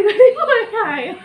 അടിപൊളിയായോ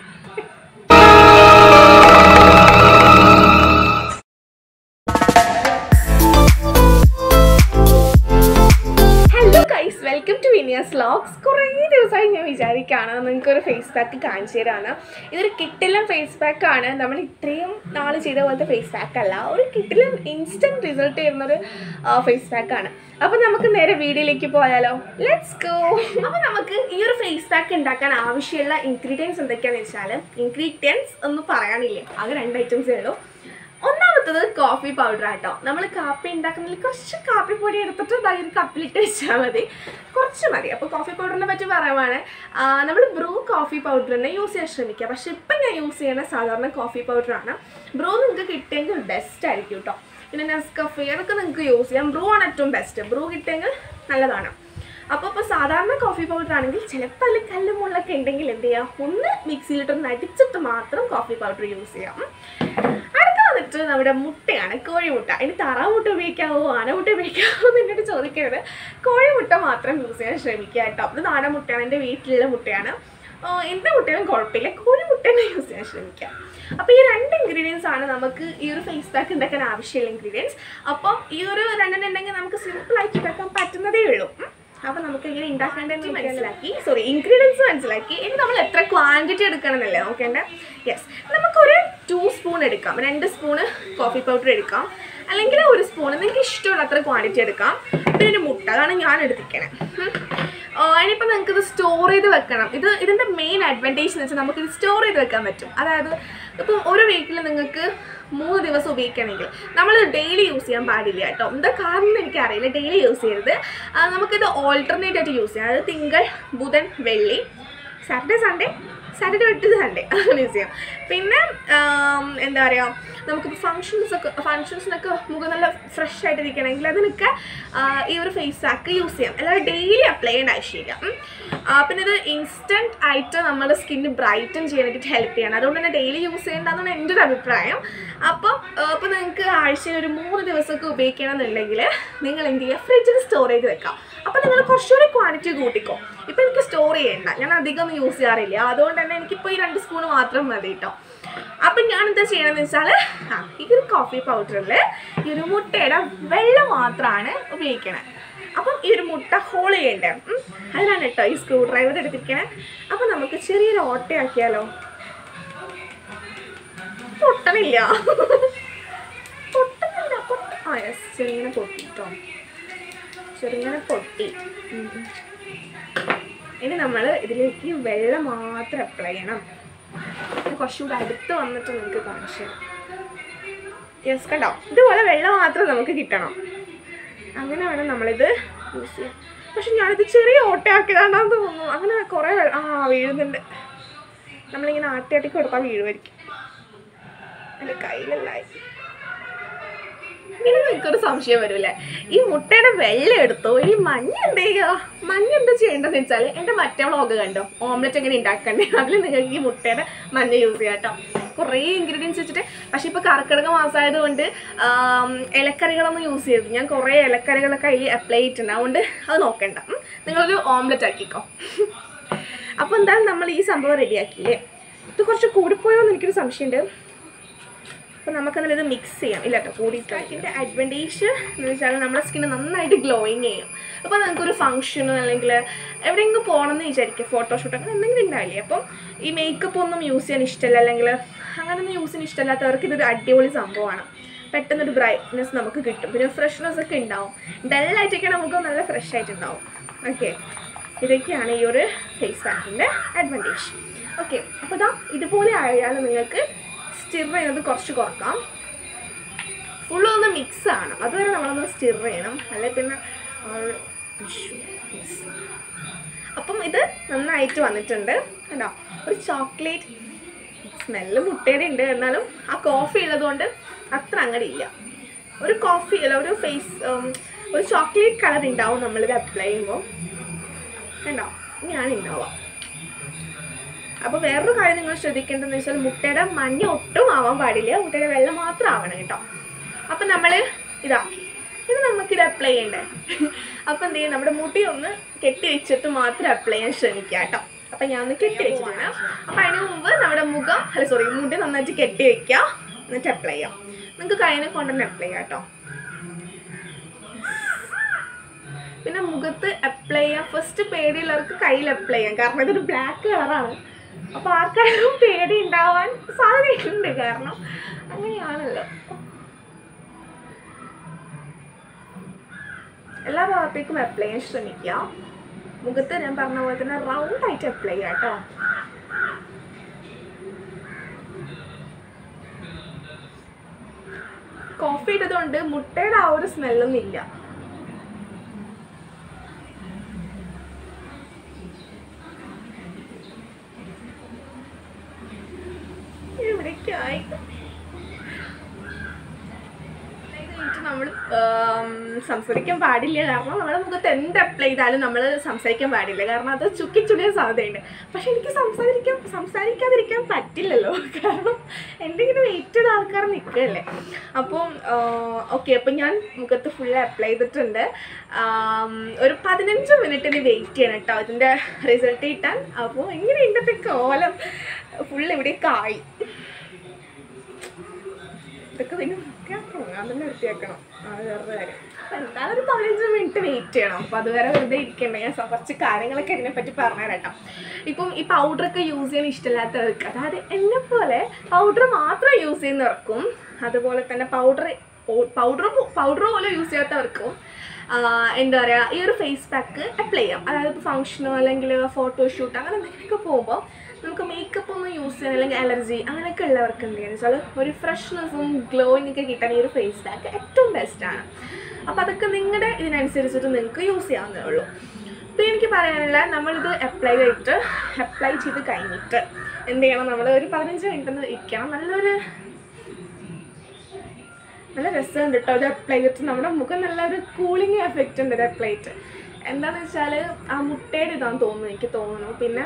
hello guys welcome to Viniyas vlogs കുറേ ദിവസമായി ഞാൻ വിചാരിക്കുകയാണ് നിങ്ങൾക്കൊരു ഫേസ് പാക്ക് കാണിച്ചു തരാണ് ഇതൊരു കിട്ടിലും ഫേസ് പാക്ക് ആണ് നമ്മൾ ഇത്രയും നാൾ ചെയ്ത പോലത്തെ ഫേസ് പാക്ക് അല്ല ഒരു കിട്ടിലും ഇൻസ്റ്റൻറ്റ് റിസൾട്ട് തരുന്നൊരു ഫേസ് പാക്ക് ആണ് അപ്പോൾ നമുക്ക് നേരെ വീഡിയോയിലേക്ക് പോയാലോ ലെറ്റ്സ് ഗോ അപ്പോൾ നമുക്ക് ഈ ഒരു ഫേസ് പാക്ക് ഉണ്ടാക്കാൻ ആവശ്യമുള്ള ഇൻഗ്രീഡിയൻസ് എന്തൊക്കെയാണെന്ന് വെച്ചാൽ ഇൻഗ്രീഡിയൻസ് ഒന്നും പറയാനില്ല ആകെ രണ്ട് ഐറ്റംസേ ഉള്ളൂ ഒന്നാമത്തത് കോഫി പൗഡർ ആട്ടോ നമ്മൾ കാപ്പി ഉണ്ടാക്കുന്നതിൽ കുറച്ച് കാപ്പി പൊടി എടുത്തിട്ട് ദാ ഒരു കപ്പിലിട്ട് വെച്ചാൽ മതി കുറച്ച് മതി അപ്പോൾ കോഫി പൗഡറിനെ പറ്റി പറയുവാണ് നമ്മൾ ബ്രൂ കോഫി പൗഡർ തന്നെ യൂസ് ചെയ്യാൻ ശ്രമിക്കുക പക്ഷേ ഇപ്പം ഞാൻ യൂസ് ചെയ്യുന്ന സാധാരണ കോഫി പൗഡറാണ് ബ്രൂ നിങ്ങൾക്ക് കിട്ടിയെങ്കിൽ ബെസ്റ്റ് ആയിരിക്കും കേട്ടോ പിന്നെ നെസ്കഫേ അതൊക്കെ നിങ്ങൾക്ക് യൂസ് ചെയ്യാം ബ്രൂ ആണ് ഏറ്റവും ബെസ്റ്റ് ബ്രൂ കിട്ടിയെങ്കിൽ നല്ലതാണ് അപ്പോൾ ഇപ്പോൾ സാധാരണ കോഫി പൗഡർ ആണെങ്കിൽ ചിലപ്പോൾ അതിൽ കല്ല് മുള്ളൊക്കെ ഉണ്ടെങ്കിൽ എന്ത് ചെയ്യാം ഒന്ന് മിക്സിയിലിട്ടൊന്ന് അടിച്ചിട്ട് മാത്രം കോഫി പൗഡർ യൂസ് ചെയ്യാം ഉം. അടുത്ത വന്നിട്ട് നമ്മുടെ മുട്ടയാണ് കോഴിമുട്ട ഇനി താറാവ് മുട്ട ഉപയോഗിക്കാവോ ആനമുട്ട ഉപയോഗിക്കാവോ എന്ന് എന്നോട് ചോദിക്കരുത് കോഴിമുട്ട മാത്രം യൂസ് ചെയ്യാൻ ശ്രമിക്കുക കേട്ടോ ഇത് നാടൻ മുട്ടയാണ് എൻ്റെ വീട്ടിലുള്ള മുട്ടയാണ് ആ, എന്ത് മുട്ടയും കുഴപ്പമില്ല കോഴിമുട്ടേനെ യൂസ് ചെയ്യാൻ ശ്രമിക്കുക അപ്പോൾ ഈ രണ്ട് ഇൻഗ്രീഡിയൻസ് ആണ് നമുക്ക് ഈ ഒരു ഫേസ് പാക്ക് ഉണ്ടാക്കാൻ ആവശ്യമുള്ള ഇൻഗ്രീഡിയൻസ് അപ്പം ഈ ഒരു രണ്ടെണ്ണം ഉണ്ടെങ്കിൽ നമുക്ക് സിമ്പിളായിട്ട് ഉണ്ടാക്കാൻ പറ്റുന്നതേ ഉള്ളൂ ഉം. അപ്പോൾ നമുക്ക് എങ്ങനെ ഉണ്ടാക്കേണ്ടതെന്ന് മനസ്സിലാക്കി സോറി ഇൻഗ്രീഡിയൻസ് മനസ്സിലാക്കി ഇനി നമ്മൾ എത്ര ക്വാണ്ടിറ്റി എടുക്കണമെന്നല്ലേ നോക്കേണ്ടത് യെസ് നമുക്കൊരു ടു സ്പൂൺ എടുക്കാം രണ്ട് സ്പൂണ് കോഫി പൗഡർ എടുക്കാം അല്ലെങ്കിൽ ഒരു സ്പൂൺ നിങ്ങൾക്ക് ഇഷ്ടമുള്ള അത്ര ക്വാണ്ടിറ്റി എടുക്കാം പിന്നെ ഒരു മുട്ട അതാണ് ഞാൻ എടുത്തിരിക്കണേ ഇനിയിപ്പോൾ നിങ്ങൾക്ക് ഇത് സ്റ്റോർ ചെയ്ത് വെക്കണം ഇത് ഇതിൻ്റെ മെയിൻ അഡ്വാൻറ്റേജ് എന്ന് വെച്ചാൽ നമുക്കിത് സ്റ്റോർ ചെയ്ത് വെക്കാൻ പറ്റും അതായത് ഇപ്പം ഒരു വീക്കിൽ നിങ്ങൾക്ക് മൂന്ന് ദിവസം ഉപയോഗിക്കണമെങ്കിൽ നമ്മൾ ഡെയിലി യൂസ് ചെയ്യാൻ പാടില്ല കേട്ടോ എന്താ കാരണം എന്ന് എനിക്കറിയില്ല ഡെയിലി യൂസ് ചെയ്യരുത് ആ, നമുക്കിത് ഓൾട്ടർനേറ്റ് ആയിട്ട് യൂസ് ചെയ്യാം അതായത് തിങ്കൾ ബുധൻ വെള്ളി സാറ്റർഡേ സൺഡേ സാറ്റർഡേ വിട്ട് സൺഡേ അങ്ങനെ യൂസ് ചെയ്യാം പിന്നെ ആം, എന്താ പറയുക നമുക്കിപ്പോൾ ഫങ്ഷൻസ് ഒക്കെ ഫങ്ഷൻസിനൊക്കെ മുഖം നല്ല ഫ്രഷ് ആയിട്ടിരിക്കണമെങ്കിൽ അതിനൊക്കെ ആ, ഈ ഒരു ഫേസ് പാക്ക് യൂസ് ചെയ്യാം അല്ലാതെ ഡെയിലി അപ്ലൈ ചെയ്യേണ്ട ആവശ്യമില്ല ഉം. ആ, പിന്നെ ഇത് ഇൻസ്റ്റൻറ്റ് ആയിട്ട് നമ്മുടെ സ്കിന്ന് ബ്രൈറ്റൻ ചെയ്യാനായിട്ട് ഹെൽപ്പ് ചെയ്യണം അതുകൊണ്ട് തന്നെ ഡെയിലി യൂസ് ചെയ്യേണ്ടതെന്നാണ് എൻ്റെ ഒരു അഭിപ്രായം അപ്പം ഇപ്പോൾ നിങ്ങൾക്ക് ആഴ്ചയിൽ ഒരു മൂന്ന് ദിവസമൊക്കെ ഉപയോഗിക്കണമെന്നുണ്ടെങ്കിൽ നിങ്ങൾ എന്ത് ചെയ്യുക ഫ്രിഡ്ജിൽ സ്റ്റോർ ചെയ്ത് വെക്കാം അപ്പോൾ നിങ്ങൾ കുറച്ചുകൂടി ക്വാണ്ടിറ്റി കൂട്ടിക്കോ ഇപ്പോൾ എനിക്ക് സ്റ്റോർ ചെയ്യണ്ട ഞാൻ അധികം ഒന്നും യൂസ് ചെയ്യാറില്ല അതുകൊണ്ട് തന്നെ എനിക്കിപ്പോൾ ഈ രണ്ട് സ്പൂൺ മാത്രം മതി കേട്ടോ അപ്പം ഞാൻ എന്താ ചെയ്യണമെന്ന് വെച്ചാൽ ആ ഈ ഒരു കോഫി പൗഡറിൽ ഈ ഒരു മുട്ടയുടെ വെള്ളം മാത്രമാണ് ഉപയോഗിക്കണത് അപ്പം ഈ ഒരു മുട്ട ഹോൾ ചെയ്യണ്ടേ ഉം. അതിനാണ് കേട്ടോ ഈ സ്ക്രൂ ഡ്രൈവർ എടുത്തിരിക്കണേ അപ്പം നമുക്ക് ചെറിയൊരു ഓട്ടയാക്കിയാലോ പൊട്ടണില്ല പൊട്ടുന്നില്ല പൊട്ട ആ യെസ് ചെറുങ്ങനെ പൊട്ടിട്ടോ ചെറുങ്ങനെ പൊട്ടി ഉം. ഇനി നമ്മൾ ഇതിലേക്ക് വെള്ളം മാത്രം അപ്ലൈ ചെയ്യണം ഇത് കുറച്ചുകൂടെ അടുത്ത് വന്നിട്ട് നിങ്ങൾക്ക് കാണിച്ചു യെസ് കണ്ടോ ഇതുപോലെ വെള്ളം മാത്രം നമുക്ക് കിട്ടണം അങ്ങനെ വേണം നമ്മളിത് യൂസ് ചെയ്യാൻ പക്ഷെ ഞാനിത് ചെറിയ ഓട്ടയാക്കിയതാണെന്ന് തോന്നുന്നു അങ്ങനെ കുറേ വെ- ആ വീഴുന്നുണ്ട് നമ്മളിങ്ങനെ ആട്ടി ആട്ടി കൊടുത്താൽ വീഴുമായിരിക്കും എൻ്റെ കയ്യിലല്ലായി ഇനി നിങ്ങൾക്കൊരു സംശയം വരൂലേ ഈ മുട്ടയുടെ വെള്ളം എടുത്തോ ഈ മഞ്ഞ എന്ത് ചെയ്യുക മഞ്ഞ എന്താ ചെയ്യേണ്ടതെന്ന് വെച്ചാൽ എൻ്റെ മറ്റേ വ്ളോഗ് കണ്ടോ ഓംലെറ്റ് എങ്ങനെ ഉണ്ടാക്കണ്ടേ അതിൽ നിങ്ങൾക്ക് ഈ മുട്ടയുടെ മഞ്ഞ യൂസ് ചെയ്യാം കേട്ടോ കുറേ ഇൻഗ്രീഡിയൻസ് വെച്ചിട്ട് പക്ഷേ ഇപ്പോൾ കർക്കിടക മാസമായതുകൊണ്ട് ആം, ഇലക്കറികളൊന്നും യൂസ് ചെയ്യരുത് ഞാൻ കുറേ ഇലക്കറികളൊക്കെ അതിൽ അപ്ലൈ ചെയ്തിട്ടുണ്ട് അതുകൊണ്ട് അത് നോക്കണ്ട ഉം. നിങ്ങളൊരു ഓംലെറ്റ് ആക്കിക്കോ അപ്പോൾ എന്തായാലും നമ്മൾ ഈ സംഭവം റെഡിയാക്കിയില്ലേ ഇത് കുറച്ച് കൂടിപ്പോയോ എന്ന് എനിക്കൊരു സംശയമുണ്ട് അപ്പോൾ നമുക്കതിൽ ഇത് മിക്സ് ചെയ്യാം ഇല്ല കേട്ടോ കൂടിയിട്ടിൻ്റെ അഡ്വാൻറ്റേജ് എന്ന് വെച്ചാൽ നമ്മുടെ സ്കിന്ന് നന്നായിട്ട് ഗ്ലോയിങ് ചെയ്യും അപ്പോൾ നമുക്കൊരു ഫംഗ്ഷനോ അല്ലെങ്കിൽ എവിടെയെങ്കിലും പോകണമെന്ന് വിചാരിക്കുക ഫോട്ടോഷൂട്ട് അങ്ങനെ എന്തെങ്കിലും ഉണ്ടാവില്ലേ അപ്പം ഈ മേക്കപ്പ് ഒന്നും യൂസ് ചെയ്യാൻ ഇഷ്ടമല്ല അല്ലെങ്കിൽ അങ്ങനെയൊന്നും യൂസ് ചെയ്യാൻ ഇഷ്ടമല്ലാത്തവർക്ക് ഇതൊരു അടിപൊളി സംഭവമാണ് പെട്ടെന്നൊരു ബ്രൈറ്റ്നെസ് നമുക്ക് കിട്ടും പിന്നെ ഫ്രഷ്നെസ് ഒക്കെ ഉണ്ടാവും ഡള്ളായിട്ടൊക്കെ നമുക്ക് നല്ല ഫ്രഷ് ആയിട്ടുണ്ടാവും ഓക്കെ ഇതൊക്കെയാണ് ഈ ഒരു ഫേസ് പാക്കിൻ്റെ അഡ്വാൻറ്റേജ് ഓക്കെ അപ്പോൾ ഇതാ ഇതുപോലെ ആയാൽ നിങ്ങൾക്ക് സ്റ്റിർ ചെയ്യുന്നത് കുറച്ച് കുറക്കാം ഫുള്ള് ഒന്ന് മിക്സ് ആണ് അതുവരെ നമ്മളൊന്ന് സ്റ്റിർ ചെയ്യണം അല്ലെ പിന്നെ ആ, ഇഷ്യൂ. Yes. അപ്പം ഇത് നന്നായിട്ട് വന്നിട്ടുണ്ട് കണ്ടോ ഒരു ചോക്ലേറ്റ് സ്മെല്ല് മുട്ടയുടെ ഉണ്ട് എന്നാലും ആ കോഫി ഉള്ളതുകൊണ്ട് അത്ര അങ്ങനെ ഇല്ല ഒരു കോഫി അല്ല ഒരു ഫേസ് ഒരു ചോക്ലേറ്റ് കളർ ഉണ്ടാവും നമ്മളിത് അപ്ലൈ ചെയ്യുമ്പോൾ കണ്ടോ ഇങ്ങനെയാണ് ഉണ്ടാവുക അപ്പോൾ വേറൊരു കാര്യം നിങ്ങൾ ശ്രദ്ധിക്കേണ്ടതെന്ന് വെച്ചാൽ മുട്ടയുടെ മഞ്ഞ ഒട്ടും ആവാൻ പാടില്ല മുട്ടയുടെ വെള്ളം മാത്രം ആവണം കേട്ടോ അപ്പം നമ്മൾ ഇതാക്കി ഇനി നമുക്കിത് അപ്ലൈ ചെയ്യണ്ടേ അപ്പം എന്ത് ചെയ്യും നമ്മുടെ മുടി ഒന്ന് കെട്ടി വെച്ചിട്ട് മാത്രം അപ്ലൈ ചെയ്യാൻ ശ്രമിക്കുക കേട്ടോ അപ്പം ഞാൻ ഒന്ന് കെട്ടി വെച്ചിട്ടാണ് അപ്പം അതിന് മുമ്പ് നമ്മുടെ മുഖം അല്ല സോറി മുടി നന്നായിട്ട് കെട്ടി വെക്കുക എന്നിട്ട് അപ്ലൈ ചെയ്യാം നിങ്ങൾക്ക് കയ്യിനെ കൊണ്ടുതന്നെ അപ്ലൈ ചെയ്യാം കേട്ടോ പിന്നെ മുഖത്ത് അപ്ലൈ ചെയ്യാം ഫസ്റ്റ് പേടിയുള്ളവർക്ക് കയ്യിൽ അപ്ലൈ ചെയ്യാം കാരണം ഇതൊരു ബ്ലാക്ക് കളറാണ് അപ്പോൾ ആർക്കായാലും പേടി ഉണ്ടാവാൻ സാധ്യതയുണ്ട് കാരണം അങ്ങനെയാണല്ലോ എല്ലാ ഭാഗത്തേക്കും അപ്ലൈ ചെയ്യാൻ ശ്രമിക്കുക മുഖത്ത് ഞാൻ പറഞ്ഞ പോലെ തന്നെ റൗണ്ട് ആയിട്ട് അപ്ലൈ ചെയ്യാം കേട്ടോ കോഫി ഇട്ടതുകൊണ്ട് മുട്ടയുടെ ആ ഒരു സ്മെല്ലൊന്നും ഇല്ല എവിടേക്കായി നമ്മൾ സംസാരിക്കാൻ പാടില്ല കാരണം നമ്മുടെ മുഖത്ത് എന്ത് അപ്ലൈ ചെയ്താലും നമ്മൾ സംസാരിക്കാൻ പാടില്ല കാരണം അത് ചുക്കി ചുളിയാൻ സാധ്യതയുണ്ട് പക്ഷെ എനിക്ക് സംസാരിക്കാൻ സംസാരിക്കാതിരിക്കാൻ പറ്റില്ലല്ലോ കാരണം എന്തെങ്കിലും വെയിറ്റഡ് ആൾക്കാർ നിൽക്കുകയല്ലേ അപ്പം ഓക്കെ അപ്പം ഞാൻ മുഖത്ത് ഫുൾ അപ്ലൈ ചെയ്തിട്ടുണ്ട് ആം, ഒരു പതിനഞ്ച് മിനിറ്റിന് വെയിറ്റ് ചെയ്യണം കേട്ടോ ഇതിൻ്റെ റിസൾട്ട് കിട്ടാൻ അപ്പോൾ എങ്ങനെയുണ്ട് ഇപ്പം കോലം ഫുൾ ഇവിടെയൊക്കെ ആയി ഇതൊക്കെ പിന്നെ വൃത്തിയാക്കണം ഞാൻ തന്നെ വൃത്തിയാക്കണം അത് വേറെ കാര്യം അപ്പം എന്തായാലും ഒരു പതിനഞ്ച് മിനിറ്റ് വെയിറ്റ് ചെയ്യണം അപ്പം അതുവരെ വെറുതെ ഇരിക്കണ്ട ഞാൻ സ- കുറച്ച് കാര്യങ്ങളൊക്കെ ഇതിനെപ്പറ്റി പറഞ്ഞു കേട്ടോ ഇപ്പം ഈ പൗഡറൊക്കെ യൂസ് ചെയ്യാൻ ഇഷ്ടമില്ലാത്തവർക്ക് അതായത് എന്നെ പോലെ പൗഡർ മാത്രം യൂസ് ചെയ്യുന്നവർക്കും അതുപോലെ തന്നെ പൗഡർ പൗഡർ പൗഡർ പോലും യൂസ് ചെയ്യാത്തവർക്കും ആ, എന്താ പറയുക ഈ ഒരു ഫേസ് പാക്ക് അപ്ലൈ ചെയ്യാം അതായത് ഇപ്പോൾ ഫംഗ്ഷനോ അല്ലെങ്കിൽ ഫോട്ടോഷൂട്ട് അങ്ങനെ എന്തെങ്കിലുമൊക്കെ പോകുമ്പോൾ നമുക്ക് മേക്കപ്പ് ഒന്നും യൂസ് ചെയ്യാൻ അല്ലെങ്കിൽ അലർജി അങ്ങനെയൊക്കെ ഉള്ളവർക്ക് എന്ത് ചെയ്യുന്നത് വെച്ചാൽ ഒരു ഫ്രഷ്നെസ്സും ഗ്ലോയിങ് ഒക്കെ കിട്ടാൻ ഈ ഒരു ഫേസ് പാക്ക് ഏറ്റവും ബെസ്റ്റാണ് അപ്പോൾ അതൊക്കെ നിങ്ങളുടെ ഇതിനനുസരിച്ചിട്ട് നിങ്ങൾക്ക് യൂസ് ചെയ്യാവുന്നതേ ഉള്ളൂ അപ്പോൾ എനിക്ക് പറയാനുള്ള നമ്മളിത് അപ്ലൈ ചെയ്തിട്ട് അപ്ലൈ ചെയ്ത് കഴിഞ്ഞിട്ട് എന്ത് ചെയ്യണം നമ്മൾ ഒരു പതിനഞ്ച് മിനിറ്റ് ഒന്ന് ഇരിക്കണം നല്ലൊരു നല്ല രസമുണ്ട് കേട്ടോ ഇത് അപ്ലൈ ചെയ്തിട്ട് നമ്മുടെ മുഖം നല്ലൊരു കൂളിംഗ് എഫക്റ്റ് ഉണ്ട് ഇത് അപ്ലൈ ചെയ്തിട്ട് എന്താണെന്ന് വെച്ചാൽ ആ മുട്ടയുടെ ഇതാണെന്ന് തോന്നുന്നു എനിക്ക് തോന്നുന്നു പിന്നെ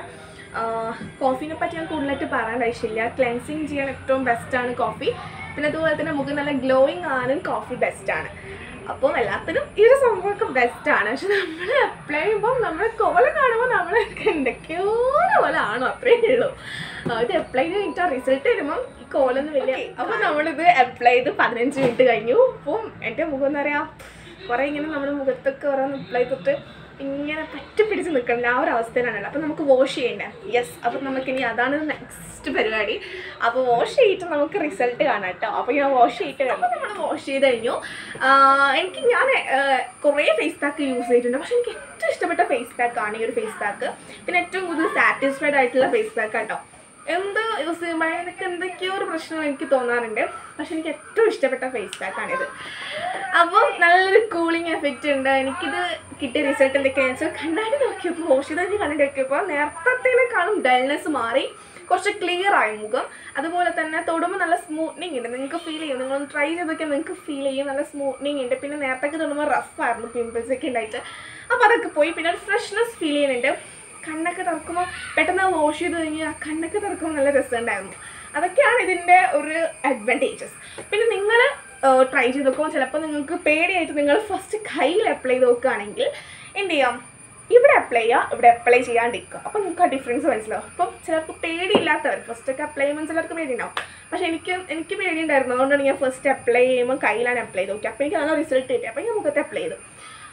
കോഫീനെ പറ്റി ഞാൻ കൂടുതലായിട്ട് പറയേണ്ട ആവശ്യമില്ല ക്ലെൻസിങ് ചെയ്യാൻ ഏറ്റവും ബെസ്റ്റാണ് കോഫി പിന്നെ അതുപോലെ തന്നെ മുഖം നല്ല ഗ്ലോയിങ് ആകാനും കോഫി ബെസ്റ്റാണ് അപ്പം എല്ലാത്തിനും ഈ ഒരു സംഭവമൊക്കെ ബെസ്റ്റാണ് പക്ഷെ നമ്മൾ അപ്ലൈ ചെയ്യുമ്പോൾ നമ്മുടെ കോല കാണുമ്പോൾ നമ്മൾ എന്തൊക്കെയോ പോലെ ആണോ അത്രയേ ഉള്ളൂ ആ, ഇത് അപ്ലൈ ചെയ്ത് കഴിഞ്ഞിട്ട് റിസൾട്ട് വരുമ്പം ഈ കോലൊന്നും വലിയ അപ്പോൾ നമ്മളിത് അപ്ലൈ ചെയ്ത് പതിനഞ്ച് മിനിറ്റ് കഴിഞ്ഞു അപ്പം എൻ്റെ മുഖം എന്താ പറയുക കുറേ ഇങ്ങനെ നമ്മുടെ മുഖത്തൊക്കെ ഓരോന്ന് അപ്ലൈ ചെയ്തിട്ട് ഇങ്ങനെ പറ്റി പിടിച്ച് നിൽക്കണം ആ ഒരു അവസ്ഥയിലാണല്ലോ അപ്പോൾ നമുക്ക് വാഷ് ചെയ്യണ്ടേ യെസ് അപ്പോൾ നമുക്കിനി അതാണ് നെക്സ്റ്റ് പരിപാടി അപ്പോൾ വാഷ് ചെയ്തിട്ട് നമുക്ക് റിസൾട്ട് കാണാം കേട്ടോ അപ്പോൾ ഞാൻ വാഷ് ചെയ്തിട്ട് അപ്പോൾ നമ്മൾ വാഷ് ചെയ്ത് കഴിഞ്ഞു ആഹ് എനിക്ക് ഞാൻ കുറേ ഫേസ് പാക്ക് യൂസ് ചെയ്തിട്ടുണ്ട് പക്ഷേ എനിക്ക് ഏറ്റവും ഇഷ്ടപ്പെട്ട ഫേസ് പാക്കാണ് ഈ ഒരു ഫേസ് പാക്ക് പിന്നെ ഏറ്റവും കൂടുതൽ സാറ്റിസ്ഫൈഡ് ആയിട്ടുള്ള ഫേസ് പാക്ക് കേട്ടോ എന്ത് യൂസ് ചെയ്യുമ്പോഴേ എനിക്ക് എന്തൊക്കെയോ ഒരു പ്രശ്നം എനിക്ക് തോന്നാറുണ്ട് പക്ഷെ എനിക്ക് ഏറ്റവും ഇഷ്ടപ്പെട്ട ഫേസ് പാക്കാണിത് അപ്പോൾ നല്ലൊരു കൂളിംഗ് എഫക്റ്റ് ഉണ്ട് എനിക്കിത് കിട്ടിയ റിസൾട്ട് എന്തൊക്കെയാണെന്ന് വെച്ചാൽ കണ്ണാടി നോക്കിയപ്പോൾ ഓഷിതാജി കണ്ണാടി നോക്കിയപ്പോൾ നേരത്തേക്കാളും ഡൾനെസ് മാറി കുറച്ച് ക്ലിയർ ആയി മുഖം അതുപോലെ തന്നെ തൊടുമ്പോൾ നല്ല സ്മൂത്തനിങ് ഉണ്ട് നിങ്ങൾക്ക് ഫീൽ ചെയ്യും നിങ്ങളൊന്ന് ട്രൈ ചെയ്തൊക്കെ നിങ്ങൾക്ക് ഫീൽ ചെയ്യും നല്ല സ്മൂത്തനിങ് ഉണ്ട് പിന്നെ നേരത്തേക്ക് തൊടുമ്പോൾ റഫായിരുന്നു പിമ്പിൾസ് ഒക്കെ ഉണ്ടായിട്ട് അപ്പോൾ അതൊക്കെ പോയി പിന്നെ ഒരു ഫ്രഷ്നെസ് ഫീൽ ചെയ്യുന്നുണ്ട് കണ്ണൊക്കെ തുറക്കുമ്പോൾ പെട്ടെന്ന് വാഷ് ചെയ്ത് കഴിഞ്ഞാൽ ആ കണ്ണൊക്കെ തുറക്കുമ്പോൾ നല്ല രസമുണ്ടായിരുന്നു അതൊക്കെയാണ് ഇതിൻ്റെ ഒരു അഡ്വാൻറ്റേജസ് പിന്നെ നിങ്ങൾ ട്രൈ ചെയ്ത് നോക്കുമ്പോൾ ചിലപ്പോൾ നിങ്ങൾക്ക് പേടിയായിട്ട് നിങ്ങൾ ഫസ്റ്റ് കയ്യിൽ അപ്ലൈ ചെയ്ത് നോക്കുകയാണെങ്കിൽ എന്ത് ചെയ്യാം ഇവിടെ അപ്ലൈ ചെയ്യുക ഇവിടെ അപ്ലൈ ചെയ്യാണ്ടിരിക്കുക അപ്പോൾ നിങ്ങൾക്ക് ആ ഡിഫറൻസ് മനസ്സിലാവും അപ്പം ചിലർക്ക് പേടിയില്ലാത്തവർ ഫസ്റ്റ് ഒക്കെ അപ്ലൈ ചെയ്യുമ്പോൾ ചിലർക്ക് പേടിയുണ്ടാവും പക്ഷേ എനിക്ക് എനിക്ക് പേടിയുണ്ടായിരുന്നു അതുകൊണ്ടാണ് ഞാൻ ഫസ്റ്റ് അപ്ലൈ ചെയ്യുമ്പോൾ കയ്യിലാണ് അപ്ലൈ ചെയ്ത് നോക്കി അപ്പോൾ എനിക്ക് നല്ല റിസൾട്ട് കിട്ടി അപ്പോൾ ഞാൻ മുഖത്ത് അപ്ലൈ ചെയ്തു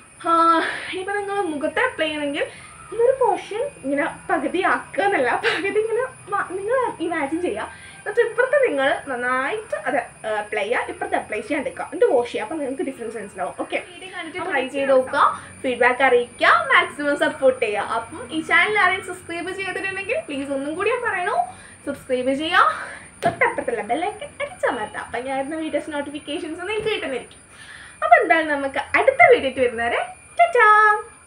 ഇനിയിപ്പോൾ നിങ്ങൾ മുഖത്ത് അപ്ലൈ ചെയ്യണമെങ്കിൽ ഈ ഒരു പോർഷൻ ഇങ്ങനെ പകുതി ആക്കുക എന്നല്ല പകുതി ഇങ്ങനെ നിങ്ങൾ ഇമാജിൻ ചെയ്യുക എന്നിട്ട് ഇപ്പുറത്ത് നിങ്ങൾ നന്നായിട്ട് അത് അപ്ലൈ ചെയ്യുക ഇപ്പുറത്ത് അപ്ലൈ ചെയ്യാണ്ടിരിക്കുക എന്നിട്ട് വാഷ് ചെയ്യുക അപ്പോൾ നിങ്ങൾക്ക് ഡിഫറൻസ് മനസ്സിലാവും ഓക്കെ വീഡിയോ കണ്ടിട്ട് ട്രൈ ചെയ്ത് നോക്കുക ഫീഡ്ബാക്ക് അറിയിക്കുക മാക്സിമം സപ്പോർട്ട് ചെയ്യുക അപ്പം ഈ ചാനൽ ആരെയും സബ്സ്ക്രൈബ് ചെയ്തിട്ടുണ്ടെങ്കിൽ പ്ലീസ് ഒന്നും കൂടി ഞാൻ പറയണു സബ്സ്ക്രൈബ് ചെയ്യുക തൊട്ടപ്പുറത്തുള്ള ബെല്ലൈക്കൻ അടിച്ചമർത്താം അപ്പം ഞാൻ ഇടുന്ന വീഡിയോസ് നോട്ടിഫിക്കേഷൻസ് നിങ്ങൾക്ക് കിട്ടുന്നതായിരിക്കും അപ്പോൾ എന്തായാലും നമുക്ക് അടുത്ത വീഡിയോ വരുന്നവരെ ടാറ്റാ